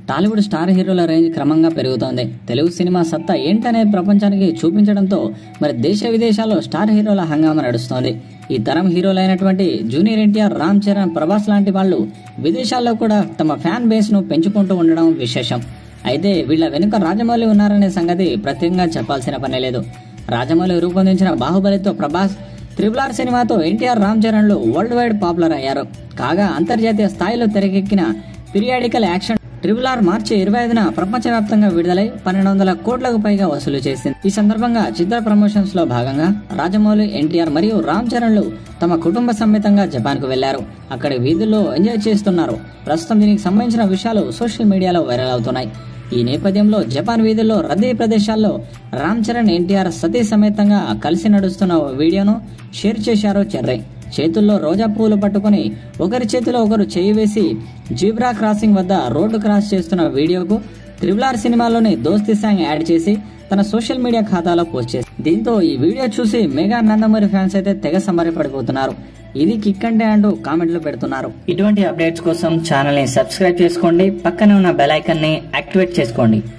Tollywood star హీరోల range క్రమంగా పెరుగుతోంది తెలుగు సినిమా సత్తా ఏంటనే ప్రపంచానికి చూపించడంతో మరి దేశ విదేశాల్లో స్టార్ హీరోల హంగామా నడుస్తోంది ఈ తరం హీరోలైనటువంటి జూనియర్ ఎన్టీఆర్ రామ్ చరణ్ ప్రభాస్ లాంటి వాళ్ళు విదేశాల్లో కూడా తమ ఫ్యాన్ బేస్ ను పెంచుకుంటూ ఉండడం విశేషం అయితే వీళ్ళ వెనుక రాజమౌళి ఉన్నారనే సంగతి ప్రత్యేకంగా చెప్పాల్సిన పనే లేదు రాజమౌళి రూపొందించిన బాహుబలితో ప్రభాస్ త్రిబుల్ ఆర్ సినిమాతో ఎన్టీఆర్ రామ్ చరణ్లు వరల్డ్ వైడ్ పాపులర్ అయ్యారు కాగా అంతర్జాతీయ స్థాయిలో తెరకెక్కిన పీరియాడికల్ యాక్షన్ ట్రిబుల్ ఆర్ మార్చి ఇరవై ఐదున ప్రపంచవ్యాప్తంగా విడుదలై పన్నెండు వందల కోట్లకు పైగా వసూలు చేసింది ఈ సందర్భంగా చిత్ర ప్రమోషన్స్ లో భాగంగా రాజమౌళి ఎన్టీఆర్ మరియు రామ్ చరణ్లు తమ కుటుంబ సమేతంగా జపాన్ కు వెళ్లారు అక్కడి వీధుల్లో ఎంజాయ్ చేస్తున్నారు ప్రస్తుతం దీనికి సంబంధించిన విషయాలు సోషల్ మీడియాలో వైరల్ అవుతున్నాయి ఈ నేపథ్యంలో జపాన్ వీధుల్లో రద్దీ ప్రదేశాల్లో రామ్ చరణ్ ఎన్టీఆర్ సతీ సమేతంగా కలిసి నడుస్తున్న ఓ వీడియోను షేర్ చేశారు చెర్రై చేతుల్లో రోజా పువ్వులు పట్టుకుని ఒకరి చేతిలో ఒకరు చేయి వేసి జీబ్రా క్రాసింగ్ వద్ద రోడ్డు క్రాస్ చేస్తున్న వీడియోకు త్రిబుల్ ఆర్ సినిమాలోని దోస్తి సాంగ్ యాడ్ చేసి తన సోషల్ మీడియా ఖాతాలో పోస్ట్ చేసి దీంతో ఈ వీడియో చూసి మెగా నందమూరి ఫ్యాన్స్ అయితే తెగ సంబరపడిపోతున్నారు ఇది కిక్ అంటే అంటూ కామెంట్లు పెడుతున్నారు ఇటువంటి అప్డేట్స్ కోసం ఛానల్ ని సబ్స్క్రైబ్ చేసుకోండి పక్కనే ఉన్న బెల్ ఐకాన్ ని యాక్టివేట్ చేసుకోండి